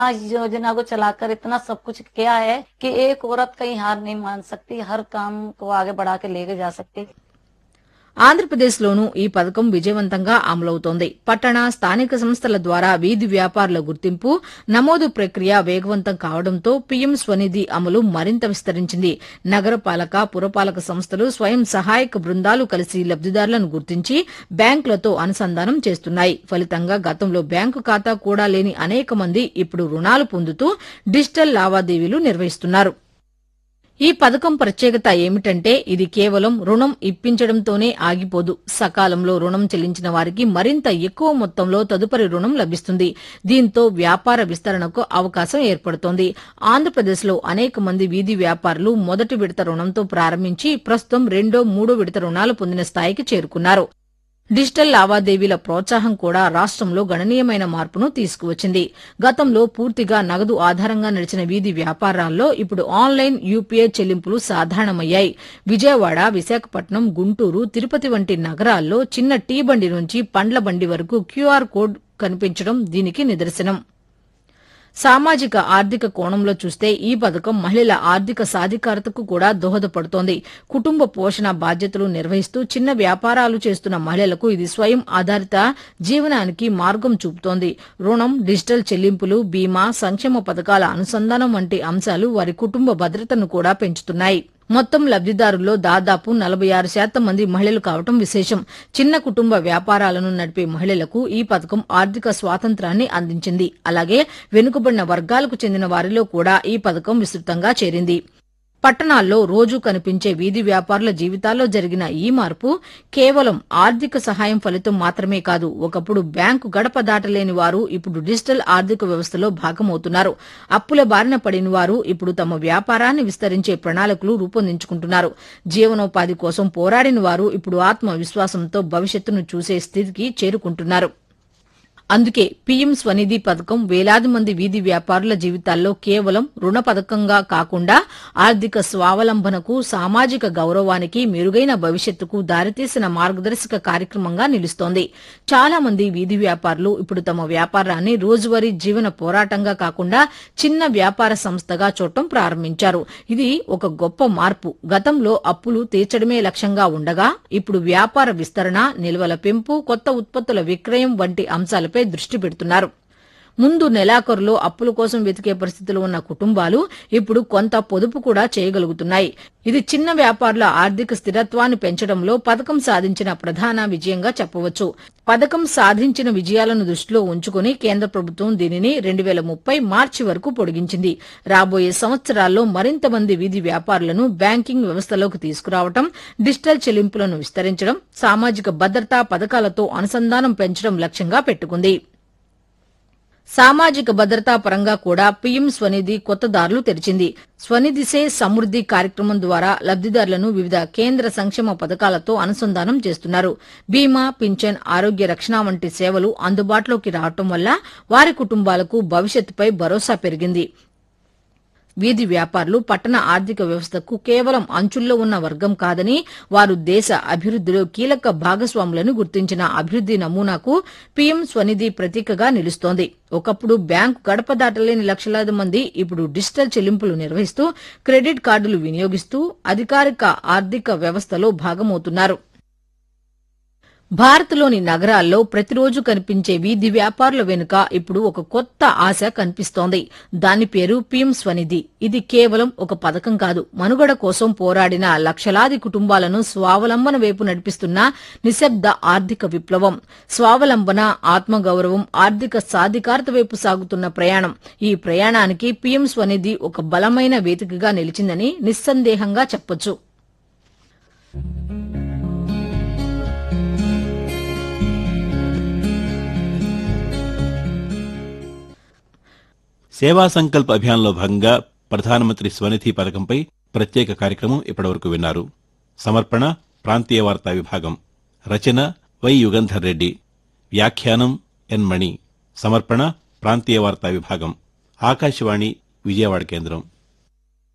आज योजना को चलाकर इतना सब कुछ किया है कि एक औरत कहीं हार नहीं मान सकती हर काम को आगे बढ़ा के लेके जा सकती ఆంధ్రప్రదేశ్లోనూ ఈ పథకం విజయవంతంగా అమలవుతోంది పట్టణ స్థానిక సంస్థల ద్వారా వీధి వ్యాపారుల గుర్తింపు నమోదు ప్రక్రియ వేగవంతం కావడంతో పీఎం స్వనిధి అమలు మరింత విస్తరించింది నగరపాలక పురపాలక సంస్థలు స్వయం సహాయక బృందాలు కలిసి లబ్దిదారులను గుర్తించి బ్యాంకులతో అనుసంధానం చేస్తున్నాయి ఫలితంగా గతంలో బ్యాంకు ఖాతా కూడా లేని అనేక మంది ఇప్పుడు రుణాలు పొందుతూ డిజిటల్ లావాదేవీలు నిర్వహిస్తున్నారు ఈ పథకం ప్రత్యేకత ఏమిటంటే ఇది కేవలం రుణం ఇప్పించడంతోనే ఆగిపోదు సకాలంలో రుణం చెల్లించిన వారికి మరింత ఎక్కువ మొత్తంలో తదుపరి రుణం లభిస్తుంది దీంతో వ్యాపార విస్తరణకు అవకాశం ఏర్పడుతోంది ఆంధ్రప్రదేశ్లో అనేక మంది వీధి వ్యాపారులు మొదటి విడత రుణంతో ప్రారంభించి ప్రస్తుతం రెండో మూడో విడత రుణాలు పొందిన స్థాయికి చేరుకున్నారు డిజిటల్ లావాదేవీల ప్రోత్సాహం కూడా రాష్ట్రంలో గణనీయమైన మార్పును తీసుకువచ్చింది గతంలో పూర్తిగా నగదు ఆధారంగా నడిచిన వీధి వ్యాపారాల్లో ఇప్పుడు ఆన్లైన్ యూపీఐ చెల్లింపులు సాధారణమయ్యాయి విజయవాడ విశాఖపట్నం గుంటూరు తిరుపతి వంటి నగరాల్లో చిన్న టీ బండి నుంచి పండ్ల బండి వరకు క్యూఆర్ కోడ్ కనిపించడం దీనికి నిదర్శనం సామాజిక ఆర్థిక కోణంలో చూస్తే ఈ పథకం మహిళల ఆర్థిక సాధికారతకు కూడా దోహదపడుతోంది కుటుంబ పోషణ బాధ్యతలు నిర్వహిస్తూ చిన్న వ్యాపారాలు చేస్తున్న మహిళలకు ఇది స్వయం ఆధారిత జీవనానికి మార్గం చూపుతోంది రుణం డిజిటల్ చెల్లింపులు బీమా సంక్షేమ పథకాల అనుసంధానం వంటి అంశాలు వారి కుటుంబ భద్రతను కూడా పెంచుతున్నాయి మొత్తం లబ్దిదారుల్లో దాదాపు నలభై ఆరు శాతం మంది మహిళలు కావటం విశేషం చిన్న కుటుంబ వ్యాపారాలను నడిపే మహిళలకు ఈ పథకం ఆర్థిక స్వాతంత్రాన్ని అందించింది అలాగే వెనుకబడిన వర్గాలకు చెందిన వారిలో కూడా ఈ పథకం విస్తృతంగా చేరింది పట్టణాల్లో రోజూ కనిపించే వీధి వ్యాపారుల జీవితాల్లో జరిగిన ఈ మార్పు కేవలం ఆర్థిక సహాయం ఫలితం మాత్రమే కాదు ఒకప్పుడు బ్యాంకు గడప దాటలేని వారు ఇప్పుడు డిజిటల్ ఆర్థిక వ్యవస్థలో భాగమవుతున్నారు అప్పుల బారిన పడిన వారు ఇప్పుడు తమ వ్యాపారాన్ని విస్తరించే ప్రణాళికలు రూపొందించుకుంటున్నారు జీవనోపాధి కోసం పోరాడిన వారు ఇప్పుడు ఆత్మవిశ్వాసంతో భవిష్యత్తును చూసే స్థితికి చేరుకుంటున్నారు అందుకే పీఎం స్వనిధి పథకం వేలాది మంది వీధి వ్యాపారుల జీవితాల్లో కేవలం రుణ పథకంగా కాకుండా ఆర్థిక స్వావలంబనకు సామాజిక గౌరవానికి మెరుగైన భవిష్యత్తుకు దారితీసిన మార్గదర్శక కార్యక్రమంగా నిలుస్తోంది చాలా మంది వీధి వ్యాపారులు ఇప్పుడు తమ వ్యాపారాన్ని రోజువారీ జీవన పోరాటంగా కాకుండా చిన్న వ్యాపార సంస్థగా చూడటం ప్రారంభించారు ఇది ఒక గొప్ప మార్పు గతంలో అప్పులు తీర్చడమే లక్ష్యంగా ఉండగా ఇప్పుడు వ్యాపార విస్తరణ నిల్వల పెంపు కొత్త ఉత్పత్తుల విక్రయం వంటి అంశాలపై దృష్టి పెడుతున్నారు ముందు నెలాఖరులో అప్పుల కోసం వెతికే పరిస్థితులు ఉన్న కుటుంబాలు ఇప్పుడు కొంత పొదుపు కూడా చేయగలుగుతున్నాయి ఇది చిన్న వ్యాపారుల ఆర్థిక స్థిరత్వాన్ని పెంచడంలో పథకం సాధించిన ప్రధాన విజయంగా చెప్పవచ్చు పథకం సాధించిన విజయాలను దృష్టిలో ఉంచుకుని కేంద్ర ప్రభుత్వం దీనిని రెండు వేల ముప్పై మార్చి వరకు పొడిగించింది రాబోయే సంవత్సరాల్లో మరింత మంది వీధి వ్యాపారులను బ్యాంకింగ్ వ్యవస్థలోకి తీసుకురావడం డిజిటల్ చెల్లింపులను విస్తరించడం సామాజిక భద్రతా పథకాలతో అనుసంధానం పెంచడం లక్ష్యంగా పెట్టుకుంది సామాజిక భద్రతా పరంగా కూడా పీఎం స్వనిధి కొత్త దారులు తెరిచింది స్వనిధిసే సమృద్ది కార్యక్రమం ద్వారా లబ్దిదారులను వివిధ కేంద్ర సంక్షేమ పథకాలతో అనుసంధానం చేస్తున్నారు బీమా పింఛన్ ఆరోగ్య రక్షణ వంటి సేవలు అందుబాటులోకి రావటం వల్ల వారి కుటుంబాలకు భవిష్యత్తుపై భరోసా పెరిగింది వీధి వ్యాపారులు పట్టణ ఆర్థిక వ్యవస్థకు కేవలం అంచుల్లో ఉన్న వర్గం కాదని వారు దేశ అభివృద్దిలో కీలక భాగస్వాములను గుర్తించిన అభివృద్ది నమూనాకు పీఎం స్వనిధి ప్రతీకగా నిలుస్తోంది ఒకప్పుడు బ్యాంకు గడప దాటలేని లక్షలాది మంది ఇప్పుడు డిజిటల్ చెల్లింపులు నిర్వహిస్తూ క్రెడిట్ కార్డులు వినియోగిస్తూ అధికారిక ఆర్థిక వ్యవస్థలో భాగమవుతున్నారు భారత్లోని నగరాల్లో ప్రతిరోజు కనిపించే వీధి వ్యాపారుల వెనుక ఇప్పుడు ఒక కొత్త ఆశ కనిపిస్తోంది దాని పేరు పీఎం స్వనిధి ఇది కేవలం ఒక పథకం కాదు మనుగడ కోసం పోరాడిన లక్షలాది కుటుంబాలను స్వావలంబన వైపు నడిపిస్తున్న నిశ్శబ్ద ఆర్థిక విప్లవం స్వావలంబన ఆత్మగౌరవం ఆర్థిక సాధికారత వైపు సాగుతున్న ప్రయాణం ఈ ప్రయాణానికి పీఎం స్వనిధి ఒక బలమైన వేదికగా నిలిచిందని నిస్సందేహంగా చెప్పొచ్చు సేవా సంకల్ప్ అభియాన్లో భాగంగా ప్రధానమంత్రి స్వనిధి పథకంపై ప్రత్యేక కార్యక్రమం ఇప్పటివరకు విన్నారు సమర్పణ ప్రాంతీయ వార్తా విభాగం రచన వై యుగంధర్ రెడ్డి వ్యాఖ్యానం ఎన్ మణి సమర్పణ ప్రాంతీయ వార్తా విభాగం ఆకాశవాణి విజయవాడ కేంద్రం